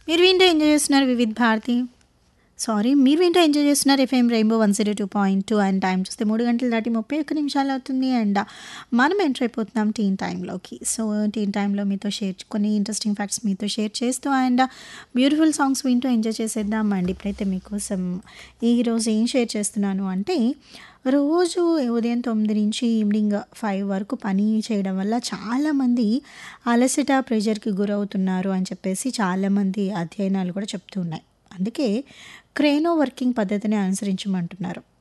మీరు వింటూ ఎంజాయ్ చేస్తున్నారు వివిధ్ భారతి సారీ మీరు వింటూ ఎంజాయ్ చేస్తున్నారు FM rainbow one zero two point two and time చూస్తే మూడు గంటలు దాటి ముప్పై ఒక్క నిమిషాలు అవుతుంది అండ్ మనం ఎంటర్ అయిపోతున్నాం టీన్ టైంలోకి సో టీన్ టైంలో మీతో షేర్ కొన్ని ఇంట్రెస్టింగ్ ఫ్యాక్ట్స్ మీతో షేర్ చేస్తూ అండ్ బ్యూటిఫుల్ సాంగ్స్ వింటూ ఎంజాయ్ చేసేద్దాం అండ్ ఇప్పుడైతే మీకోసం ఈరోజు ఏం షేర్ చేస్తున్నాను అంటే రోజు ఉదయం తొమ్మిది నుంచి ఈవినింగ్ ఫైవ్ వరకు పని చేయడం వల్ల చాలామంది అలసట ప్రెషర్కి గురవుతున్నారు అని చెప్పేసి చాలామంది అధ్యయనాలు కూడా చెప్తూ ఉన్నాయి అందుకే క్రేనో వర్కింగ్ పద్ధతిని అనుసరించమంటున్నారు